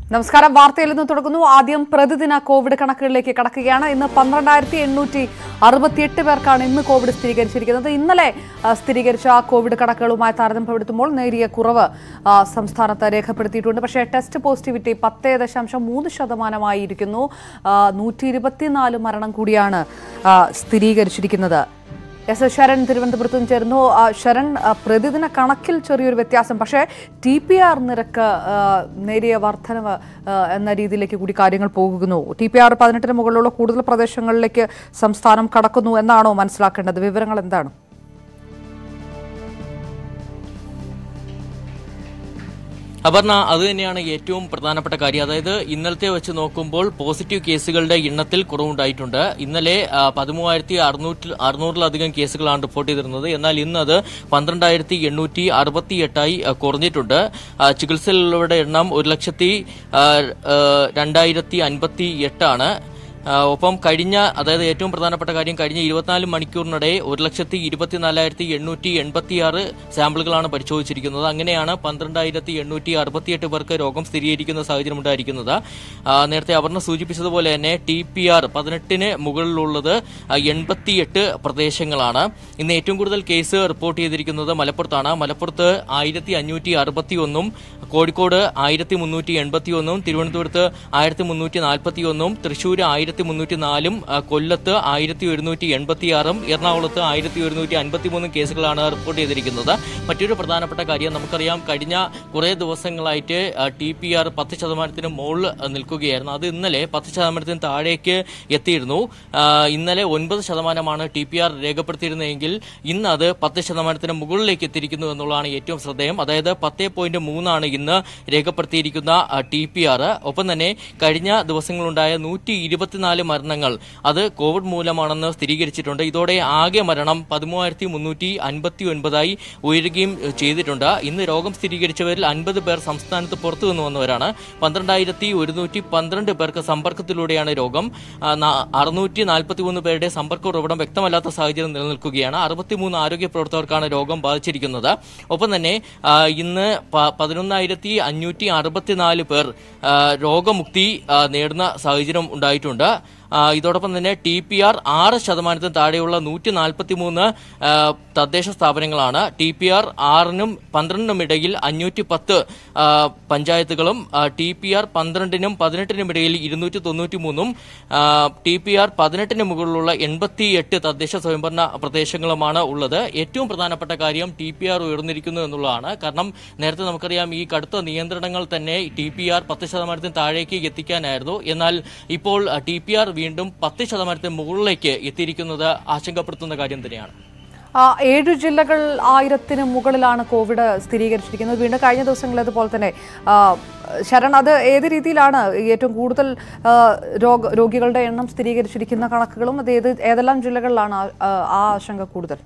നമസ്കാരം വാർത്തയിൽ നിന്ന് തുടങ്ങുന്നു ആദ്യം പ്രതിദിന കോവിഡ് കണക്കുകളിലേക്ക് കടക്കുകയാണ് ഇന്ന് പന്ത്രണ്ടായിരത്തി എണ്ണൂറ്റി അറുപത്തിയെട്ട് പേർക്കാണ് ഇന്ന് കോവിഡ് സ്ഥിരീകരിച്ചിരിക്കുന്നത് ഇന്നലെ ആ, സ്ഥിരീകരിച്ച കോവിഡ് കണക്കുകളുമായി താരതമ്യപ്പെടുത്തുമ്പോൾ നേരിയ കുറവ് ആ, സംസ്ഥാനത്ത് രേഖപ്പെടുത്തിയിട്ടുണ്ട് പക്ഷേ ടെസ്റ്റ് പോസിറ്റിവിറ്റി പത്ത് ദശാംശം മൂന്ന് ശതമാനമായിരിക്കുന്നു നൂറ്റി ഇരുപത്തിനാല് മരണം കൂടിയാണ് ആ, സ്ഥിരീകരിച്ചിരിക്കുന്നത് എസ് എസ് ശരൺ തിരുവനന്തപുരത്തും ചേർന്നു ആ, ശരൺ ആ, പ്രതിദിന കണക്കിൽ ചെറിയൊരു വ്യത്യാസം പക്ഷേ ടി പി ആർ നിരക്ക് ആ, നേരിയ വർധനവ് ആ, എന്ന രീതിയിലേക്ക് കൂടി കാര്യങ്ങൾ പോകുന്നു ടി പി ആർ പതിനെട്ടിന് മുകളിലുള്ള കൂടുതൽ പ്രദേശങ്ങളിലേക്ക് സംസ്ഥാനം കടക്കുന്നു എന്നാണോ മനസ്സിലാക്കേണ്ടത് വിവരങ്ങൾ എന്താണ് അപർണ അത് തന്നെയാണ് ഏറ്റവും പ്രധാനപ്പെട്ട കാര്യം അതായത് ഇന്നലത്തെ വെച്ച് നോക്കുമ്പോൾ പോസിറ്റീവ് കേസുകളുടെ എണ്ണത്തിൽ കുറവുണ്ടായിട്ടുണ്ട് ഇന്നലെ ആ, പതിമൂവായിരത്തി അറുന്നൂറ്റി അറുന്നൂറിലധികം കേസുകളാണ് റിപ്പോർട്ട് ചെയ്തിരുന്നത് എന്നാൽ ഇന്ന് അത് പന്ത്രണ്ടായിരത്തി എണ്ണൂറ്റി അറുപത്തി എട്ടായി ആ, കുറഞ്ഞിട്ടുണ്ട് ആ, ചികിത്സയിലുള്ളവരുടെ എണ്ണം ഒരു ലക്ഷത്തി ആ, ആ, രണ്ടായിരത്തി അൻപത്തി എട്ടാണ് ആ, ഒപ്പം കഴിഞ്ഞ അതായത് ഏറ്റവും പ്രധാനപ്പെട്ട കാര്യം കഴിഞ്ഞ ഇരുപത്തിനാല് മണിക്കൂറിനിടെ ഒരു ലക്ഷത്തി ഇരുപത്തിനാലായിരത്തി എണ്ണൂറ്റി എൺപത്തിയാറ് സാമ്പിളുകളാണ് പരിശോധിച്ചിരിക്കുന്നത് അങ്ങനെയാണ് പന്ത്രണ്ടായിരത്തി എണ്ണൂറ്റി അറുപത്തിയെട്ട് പേർക്ക് രോഗം സ്ഥിരീകരിക്കുന്ന സാഹചര്യം ഉണ്ടായിരിക്കുന്നത് ആ, നേരത്തെ അപർണ സൂചിപ്പിച്ചതുപോലെ തന്നെ ടി പി ആർ പതിനെട്ടിന് മുകളിലുള്ളത് എൺപത്തിയെട്ട് പ്രദേശങ്ങളാണ് ഇന്ന് ഏറ്റവും കൂടുതൽ കേസ് റിപ്പോർട്ട് ചെയ്തിരിക്കുന്നത് മലപ്പുറത്താണ് മലപ്പുറത്ത് ആയിരത്തി അഞ്ഞൂറ്റി അറുപത്തി ഒന്നും കോഴിക്കോട് ആയിരത്തി മുന്നൂറ്റി എൺപത്തി ഒന്നും തിരുവനന്തപുരത്ത് ആയിരത്തി മുന്നൂറ്റി നാൽപ്പത്തി ഒന്നും തൃശ്ശൂർ ആയിരത്തി മുന്നൂറ്റി നാലും ആ, കൊല്ലത്ത് ആയിരത്തി ഒരുന്നൂറ്റി എൺപത്തി ആറും എറണാകുളത്ത് ആയിരത്തി ഒരുന്നൂറ്റി അൻപത്തി മൂന്നും കേസുകളാണ് റിപ്പോർട്ട് ചെയ്തിരിക്കുന്നത് മറ്റൊരു പ്രധാനപ്പെട്ട കാര്യം നമുക്കറിയാം കഴിഞ്ഞ കുറേ ദിവസങ്ങളായിട്ട് ടി പി ആർ പത്ത് ശതമാനത്തിന് മുകളിൽ നിൽക്കുകയായിരുന്നു അത് ഇന്നലെ പത്ത് ശതമാനത്തിന് താഴേക്ക് എത്തിയിരുന്നു ആ, ഇന്നലെ ഒൻപത് ശതമാനമാണ് ടി പി ആർ രേഖപ്പെടുത്തിയിരുന്നതെങ്കിൽ ഇന്ന് അത് പത്ത് ശതമാനത്തിന് മുകളിലേക്ക് എത്തിയിരിക്കുന്നു എന്നുള്ളതാണ് ഏറ്റവും ശ്രദ്ധേയം അതായത് പത്ത് പോയിന്റ് മൂന്നാണ് ഇന്ന് രേഖപ്പെടുത്തിയിരിക്കുന്ന ടി പി ആർ ഒപ്പം തന്നെ കഴിഞ്ഞ ദിവസങ്ങളുണ്ടായ നൂറ്റി ഇരുപത്തിനാല് മരണങ്ങൾ അത് കോവിഡ് മൂലമാണെന്ന് സ്ഥിരീകരിച്ചിട്ടുണ്ട് ഇതോടെ ആകെ മരണം പതിമൂവായിരത്തി മുന്നൂറ്റി അൻപത്തി ഒൻപതായി ഉയരുകയും ഏഹ്, ചെയ്തിട്ടുണ്ട് ഇന്ന് രോഗം സ്ഥിരീകരിച്ചവരിൽ അൻപത് പേർ സംസ്ഥാനത്ത് പുറത്തു നിന്ന് വന്നവരാണ് പന്ത്രണ്ടായിരത്തി ഒരുന്നൂറ്റി പന്ത്രണ്ട് പേർക്ക് സമ്പർക്കത്തിലൂടെയാണ് രോഗം ആ, ന- അറുന്നൂറ്റി നാൽപ്പത്തി മൂന്ന് പേരുടെ സമ്പർക്ക ഉറവിടം വ്യക്തമല്ലാത്ത സാഹചര്യം നിലനിൽക്കുകയാണ് അറുപത്തിമൂന്ന് ആരോഗ്യ പ്രവർത്തകർക്കാണ് രോഗം ബാധിച്ചിരിക്കുന്നത് ഒപ്പം തന്നെ ആ, ഇന്ന് പ- പതിനൊന്നായിരത്തി അഞ്ഞൂറ്റി അറുപത്തിനാല് പേർ ആ, രോഗമുക്തി ആ, നേടുന്ന സാഹചര്യം ഉണ്ടായിട്ടുണ്ട് ആ, ഇതോടൊപ്പം തന്നെ ടി പി ആർ ആറ് ശതമാനത്തിന് താഴെയുള്ള നൂറ്റി നാൽപ്പത്തി മൂന്ന് തദ്ദേശ സ്ഥാപനങ്ങളാണ് ടി പി ആർ ആറിനും പന്ത്രണ്ടിനും ഇടയിൽ അഞ്ഞൂറ്റി പത്ത് പഞ്ചായത്തുകളും ടി പി ആർ പന്ത്രണ്ടിനും പതിനെട്ടിനും ഇടയിൽ ഇരുന്നൂറ്റി തൊണ്ണൂറ്റി മൂന്നും ടി പി ആർ പതിനെട്ടിന് മുകളിലുള്ള എൺപത്തി എട്ട് തദ്ദേശ സ്വയംഭരണ പ്രദേശങ്ങളുമാണ് ഉള്ളത് ഏറ്റവും പ്രധാനപ്പെട്ട കാര്യം ടി പി ആർ ഉയർന്നിരിക്കുന്നു എന്നുള്ളതാണ് കാരണം നേരത്തെ നമുക്കറിയാം ഈ കടുത്ത നിയന്ത്രണങ്ങൾ തന്നെ ടി പി ആർ പത്ത് ശതമാനത്തിന് താഴേക്ക് എത്തിക്കാനായിരുന്നു എന്നാൽ ഇപ്പോൾ ടി പി ആർ വീണ്ടും പത്ത് ശതമാനത്തിന് മുകളിലേക്ക് എത്തിയിരിക്കുന്നത് ആശങ്കപ്പെടുത്തുന്ന കാര്യം തന്നെയാണ് ആ, ഏഴ് ജില്ലകൾ ആയിരത്തിന് മുകളിലാണ് കോവിഡ് സ്ഥിരീകരിച്ചിരിക്കുന്നത് വീണ്ടും കഴിഞ്ഞ ദിവസങ്ങളിലേതുപോലെ തന്നെ ആ, ശരൺ അത് ഏത് രീതിയിലാണ് ഏറ്റവും കൂടുതൽ ആ, രോഗ രോഗികളുടെ എണ്ണം സ്ഥിരീകരിച്ചിരിക്കുന്ന കണക്കുകളും അത് ഏത് ഏതെല്ലാം ജില്ലകളിലാണ് ആ- ആ ആ ആശങ്ക കൂടുതൽ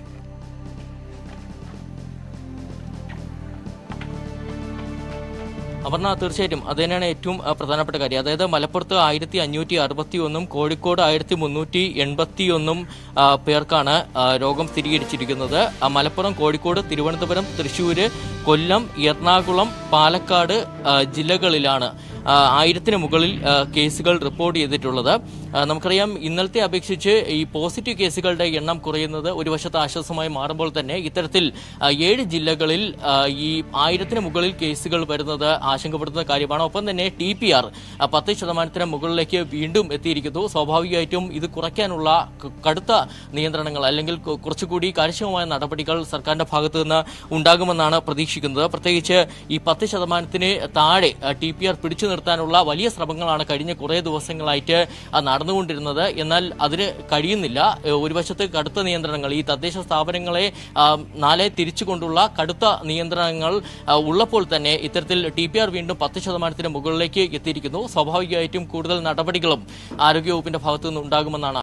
അപർണ തീർച്ചയായിട്ടും അത് തന്നെയാണ് ഏറ്റവും ആ, പ്രധാനപ്പെട്ട കാര്യം അതായത് മലപ്പുറത്ത് ആയിരത്തി അഞ്ഞൂറ്റി അറുപത്തി ഒന്നും കോഴിക്കോട് ആയിരത്തി മുന്നൂറ്റി എൺപത്തി ഒന്നും ആ, പേർക്കാണ് ആ, രോഗം സ്ഥിരീകരിച്ചിരിക്കുന്നത് ആ, മലപ്പുറം കോഴിക്കോട് തിരുവനന്തപുരം തൃശ്ശൂര് കൊല്ലം എറണാകുളം പാലക്കാട് ആ, ജില്ലകളിലാണ് ആ, ആയിരത്തിന് മുകളിൽ ആ, കേസുകൾ റിപ്പോർട്ട് ചെയ്തിട്ടുള്ളത് ആ, നമുക്കറിയാം ഇന്നലത്തെ അപേക്ഷിച്ച് ഈ പോസിറ്റീവ് കേസുകളുടെ എണ്ണം കുറയുന്നത് ഒരു വശത്ത് ആശ്വാസമായി മാറുമ്പോൾ തന്നെ ഇത്തരത്തിൽ ആ, ഏഴ് ജില്ലകളിൽ ആ, ഈ ആയിരത്തിന് മുകളിൽ കേസുകൾ വരുന്നത് ആശങ്കപ്പെടുത്തുന്ന കാര്യമാണ് ഒപ്പം തന്നെ ടി പി ആർ പത്ത് ശതമാനത്തിന് മുകളിലേക്ക് വീണ്ടും എത്തിയിരിക്കുന്നു സ്വാഭാവികമായിട്ടും ഇത് കുറയ്ക്കാനുള്ള ക- കടുത്ത നിയന്ത്രണങ്ങൾ അല്ലെങ്കിൽ കു- കുറച്ചുകൂടി കാര്യക്ഷമമായ നടപടികൾ സർക്കാരിന്റെ ഭാഗത്ത് നിന്ന് ഉണ്ടാകുമെന്നാണ് പ്രതീക്ഷിക്കുന്നത് പ്രത്യേകിച്ച് ഈ പത്ത് ശതമാനത്തിന് താഴെ ടി പി ആർ പിടിച്ചു നിർത്താനുള്ള വലിയ ശ്രമങ്ങളാണ് കഴിഞ്ഞ കുറേ ദിവസങ്ങളായിട്ട് ആ, നടന്നുകൊണ്ടിരുന്നത് എന്നാൽ അതിന് കഴിയുന്നില്ല ഏ, ഒരു വശത്ത് കടുത്ത നിയന്ത്രണങ്ങൾ ഈ തദ്ദേശ സ്ഥാപനങ്ങളെ ആ, നാളെ തിരിച്ചുകൊണ്ടുള്ള കടുത്ത നിയന്ത്രണങ്ങൾ ആ, ഉള്ളപ്പോൾ തന്നെ ഇത്തരത്തിൽ ടി പി ആർ വീണ്ടും പത്ത് ശതമാനത്തിന് മുകളിലേക്ക് എത്തിയിരിക്കുന്നു സ്വാഭാവികമായിട്ടും കൂടുതൽ നടപടികളും ആരോഗ്യവകുപ്പിന്റെ ഭാഗത്തു നിന്ന് ഉണ്ടാകുമെന്നാണ്